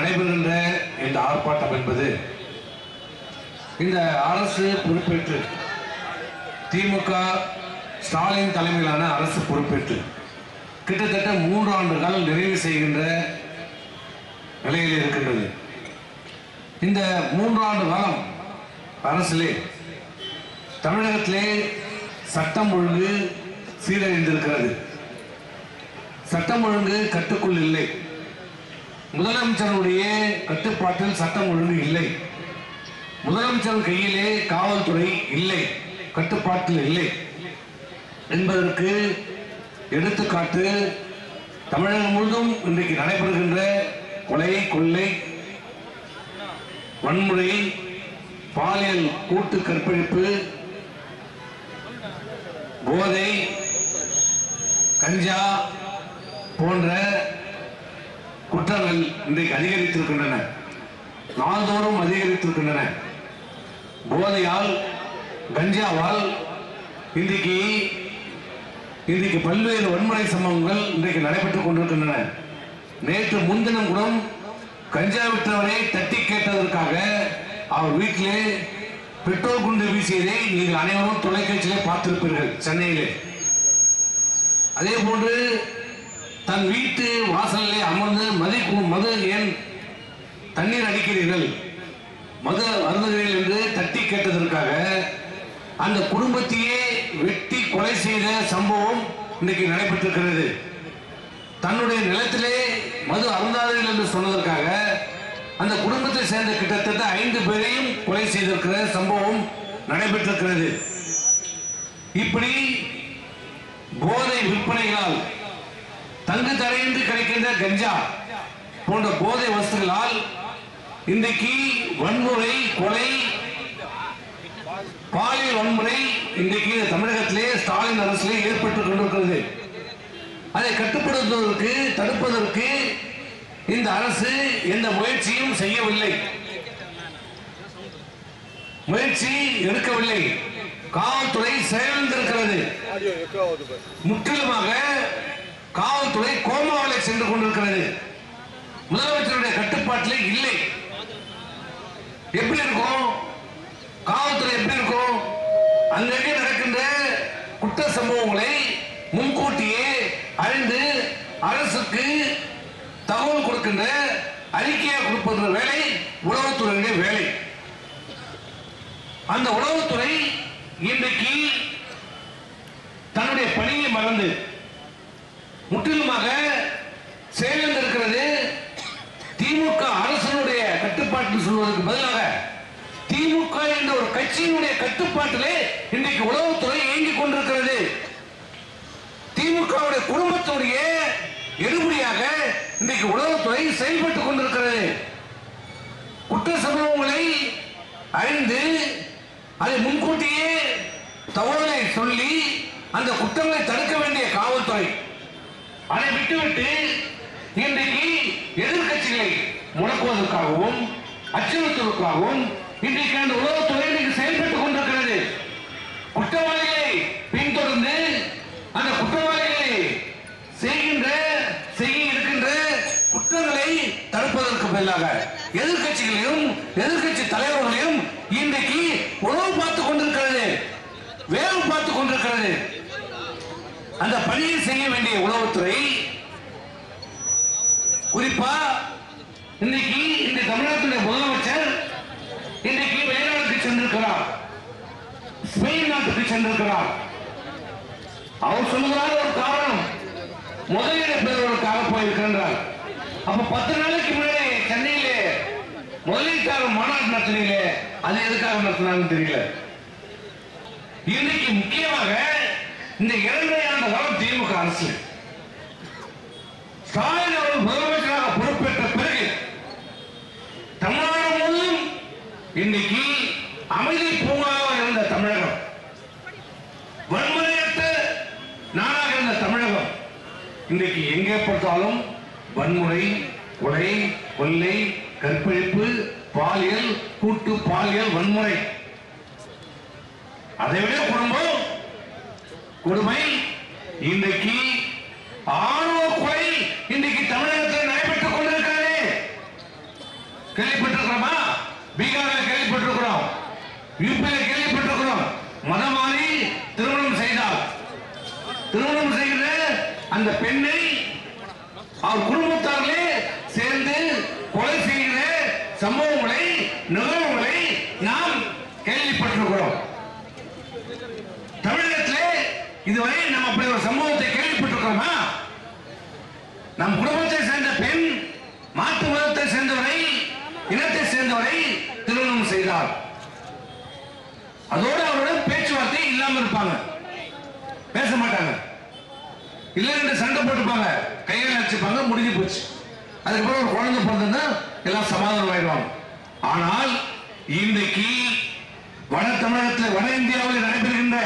நடைபெறுகின்ற இந்த ஆர்ப்பாட்டம் என்பது இந்த அரசு பொறுப்பேற்று திமுக ஸ்டாலின் தலைமையிலான அரசு பொறுப்பேற்று கிட்டத்தட்ட மூன்று ஆண்டுகள் நிறைவு செய்கின்ற நிலையில் இருக்கின்றது இந்த மூன்றாண்டு காலம் அரசிலே தமிழகத்திலே சட்டம் ஒழுங்கு சீரழிந்திருக்கிறது சட்டம் ஒழுங்கு கட்டுக்குள் இல்லை முதலமைச்சருடைய கட்டுப்பாட்டில் சட்டம் ஒழுங்கு இல்லை முதலமைச்சர் கையிலே காவல்துறை இல்லை கட்டுப்பாட்டில் இல்லை என்பதற்கு எடுத்துக்காட்டு தமிழகம் முழுதும் இன்றைக்கு நடைபெறுகின்ற கொலை கொள்ளை வன்முறை பாலியல் கூட்டு கற்பழிப்பு போதை கஞ்சா போன்ற குற்றங்கள் இன்றைக்கு அதிகரித்திருக்கின்றன நாள்தோறும் அதிகரித்திருக்கின்றன போதையால் கஞ்சாவால் இன்றைக்கு இன்றைக்கு பல்வேறு வன்முறை சம்பவங்கள் இன்றைக்கு நடைபெற்றுக் கொண்டிருக்கின்றன நேற்று முன்தினம் கூட கஞ்சா விற்றவரை தட்டி கேட்டதற்காக அவர் வீட்டிலே பெட்ரோல் குண்டு வீசியதை நீங்கள் அனைவரும் தொலைக்காட்சியிலே பார்த்திருப்பீர்கள் சென்னையிலே அதே போன்று தன் வீட்டு வாசலிலே அமர்ந்து மதி மது ஏன் தண்ணீர் அடிக்கிறீர்கள் மது அருந்துகிறீர்கள் என்று தட்டி கேட்டதற்காக அந்த குடும்பத்தையே வெட்டி கொலை செய்த சம்பவம் இன்னைக்கு நடைபெற்றிருக்கிறது தன்னுடைய நிலத்திலே மது அருந்தாதீர்கள் என்று சொன்னதற்காக அந்த குடும்பத்தை சேர்ந்த கிட்டத்தட்ட ஐந்து பேரையும் கொலை செய்திருக்கிற சம்பவம் நடைபெற்றிருக்கிறது இப்படி போதை விற்பனைகளால் தங்கு தடையின்றி கிடைக்கின்ற கஞ்சா போன்ற போதை வஸ்துகளால் இன்றைக்கு வன்முறை கொலை பாலியல் வன்முறை இன்றைக்கு தமிழகத்திலே ஸ்டாலின் அரசிலே ஏற்பட்டுக் கொண்டிருக்கிறது அதை கட்டுப்படுத்துவதற்கு தடுப்பதற்கு இந்த அரசு எந்த முயற்சியும் செய்யவில்லை முயற்சி எடுக்கவில்லை காவல்துறை செயலிழந்திருக்கிறது முற்றிலுமாக காவல்துறை கோமாவிலே சென்று கொண்டிருக்கிறது முதலமைச்சருடைய கட்டுப்பாட்டிலே இல்லை எப்படி இருக்கும் காவல்துறை எப்படி இருக்கும் அங்கங்கே நடக்கின்ற குற்ற சம்பவங்களை முன்கூட்டியே அறிந்து அரசுக்கு தகவல் கொடுக்கின்ற அறிக்கையை கொடுக்கின்ற வேலை உளவுத்துறையுடைய வேலை அந்த உளவுத்துறை இன்றைக்கு தன்னுடைய பணியை மறந்து முற்றிலுமாக செயலிழந்திருக்கிறது திமுக அரசனுடைய கட்டுப்பாட்டில் சொல்வதற்கு பதிலாக திமுக என்ற ஒரு கட்சியினுடைய கட்டுப்பாட்டிலே இன்றைக்கு உளவுத்துறை இயங்கிக் கொண்டிருக்கிறது திமுகவுடைய குடும்பத்துடைய எடுபடியாக இன்றைக்கு உளவுத்துறை செயல்பட்டுக் கொண்டிருக்கிறது குற்ற சம்பவங்களை அறிந்து அதை முன்கூட்டியே தகவலை சொல்லி அந்த குற்றங்களை தடுக்க வேண்டிய காவல்துறை அதை விட்டுவிட்டு இன்றைக்கு எதிர்க்கட்சிகளை முடக்குவதற்காகவும் அச்சுறுத்துவதற்காகவும் இன்றைக்கு அந்த உளவுத்துறை இன்றைக்கு செயல்பட்டுக் கொண்டிருக்கிறது குற்றவாளிகளை பின்தொடர்ந்து அந்த குற்றவாளிகளை செய்கின்ற செய்ய இருக்கின்ற குற்றங்களை தடுப்பதற்கு பதிலாக எதிர்க்கட்சிகளையும் எதிர்க்கட்சி தலைவர்களையும் இன்றைக்கு உணவு பார்த்துக் கொண்டிருக்கிறது வேவு பார்த்துக் கொண்டிருக்கிறது அந்த பணியை செய்ய வேண்டிய உளவுத்துறை குறிப்பா இன்னைக்கு இந்த தமிழகத்துடைய முதலமைச்சர் இன்றைக்கு வெளிநாட்டுக்கு சென்றிருக்கிறார் ஸ்பெயின் நாட்டுக்கு சென்றிருக்கிறார் அவர் சொல்லுகிறார் ஒரு காரணம் முதலீடு பெறுவதற்காக போயிருக்கின்றார் அப்ப பத்து நாளைக்கு முன்னாடி சென்னையிலே முதலீட்டாளர் மாநாடு நடத்தினீங்களே அது எதுக்காக நடத்தினாங்கன்னு தெரியல இன்னைக்கு முக்கியமாக இந்த இரண்டரை ஆண்டு காலம் திமுக அரசு ஸ்டாலின் அவர்கள் முதலமைச்சராக பொறுப்பேற்ற பிறகு தமிழ்நாடு முழுவதும் இன்னைக்கு அமைதி பூங்காவாக இருந்த தமிழகம் வன்முறையற்ற நாடாக இருந்த தமிழகம் இன்றைக்கு எங்கே பார்த்தாலும் வன்முறை கொலை கொள்ளை கற்பழிப்பு பாலியல் கூட்டு பாலியல் வன்முறை அதை விட குடும்பம் கொடுமை இன்றைக்கு ஆணவ கொலை இன்றைக்கு தமிழகத்தில் நடைபெற்றுக் கொண்டிருக்கிறது கேள்விப்பட்டிருக்கிறோமா பீகார்ல கேள்விப்பட்டிருக்கிறோம் யூபியில கேள்விப்பட்டிருக்கிறோம் மதம் மாறி திருமணம் செய்தால் திருமணம் செய்கிற அந்த பெண்ணை அவர் குடும்பத்தார்களே சேர்ந்து கொலை செய்கிற சம்பவங்களை நிகழ்வுகளை நாம் கேள்விப்பட்டிருக்கிறோம் தமிழகத்திலே இதுவரை நாம் அப்படி ஒரு சம்பவத்தை கேள்விப்பட்டிருக்கிறோமா நம் குடும்பத்தை சேர்ந்த பெண் மாற்று மதத்தை சேர்ந்தவரை இனத்தை சேர்ந்தவரை திருமணம் செய்தார் அதோடு அவருடன் பேச்சுவார்த்தை இல்லாம இருப்பாங்க பேச மாட்டாங்க இல்லை என்று சண்டை போட்டுப்பாங்க கையில் அடிச்சுப்பாங்க முடிஞ்சு போச்சு அதுக்கப்புறம் ஒரு குழந்தை பிறந்தா எல்லாம் சமாதானம் ஆயிடுவாங்க ஆனால் இன்றைக்கு வட தமிழகத்தில் வட இந்தியாவில் நடைபெறுகின்ற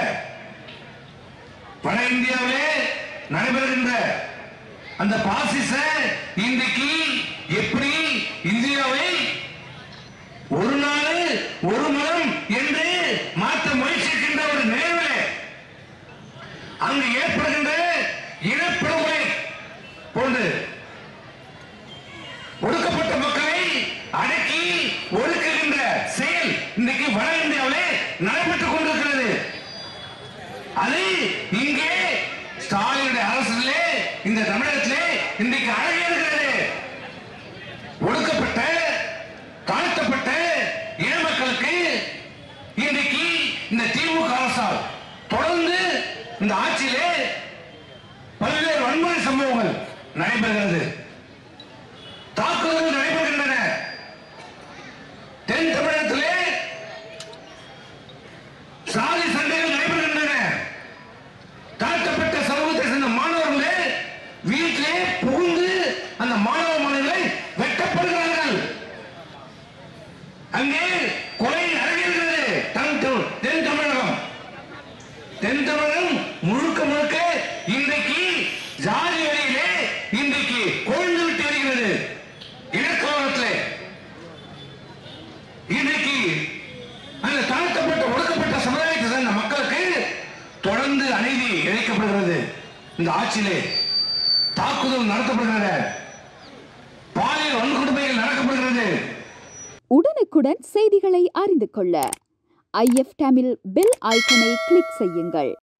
வட இந்தியாவிலே நடைபெறுகின்ற அந்த பாசிச இன்றைக்கு எப்படி இந்தியாவை ஒரு நாள் ஒரு மதம் என்று மாற்ற முயற்சிக்கின்ற ஒரு நிலையிலே அங்கு ஏற்படுகின்ற இனப்படுகொலை போன்று ஒடுக்கப்பட்ட மக்களை அடக்கி ஒடுக்குகின்ற செயல் இன்னைக்கு வட இந்தியாவிலே நடைபெற்றுக் கொண்டிருக்கிறது அது இங்கே ஸ்டாலினுடைய அரசிலே இந்த தமிழகத்திலே இன்றைக்கு அழகியிருக்கிறது ஒடுக்கப்பட்ட தாழ்த்தப்பட்ட இன மக்களுக்கு இன்றைக்கு இந்த திமுக அரசால் தொடர்ந்து இந்த ஆட்சியிலே பல்வேறு வன்முறை சம்பவங்கள் நடைபெறுகிறது தாக்குதல்கள் நடைபெறுகின்றன தென் தமிழகத்திலே சாதி சண்டைகள் நடைபெறுகின்றன தாழ்த்தப்பட்ட சமூகத்தை சேர்ந்த மாணவர்களே வீட்டிலே புகுந்து அந்த மாணவ மாணவிகளை வெட்டப்படுகிறார்கள் அங்கே கொலை நடக்கிறது தன் தமிழ் தென் தமிழகம் தென் தமிழகம் முழுக்க முழுக்க இன்றைக்கு ஜாதி வழியிலே இன்றைக்கு கொழுந்து விட்டு வருகிறது இனக்கலவரத்திலே இன்றைக்கு அந்த தாழ்த்தப்பட்ட ஒடுக்கப்பட்ட சமுதாயத்தை சேர்ந்த மக்களுக்கு தொடர்ந்து அநீதி இழைக்கப்படுகிறது இந்த ஆட்சியிலே தாக்குதல் நடத்தப்படுகின்றன பாலியல் வன்கொடுமைகள் நடக்கப்படுகிறது உடனுக்குடன் செய்திகளை அறிந்து கொள்ள ஐஎஃப் தமிழ் பெல் ஐக்கனை கிளிக் செய்யுங்கள்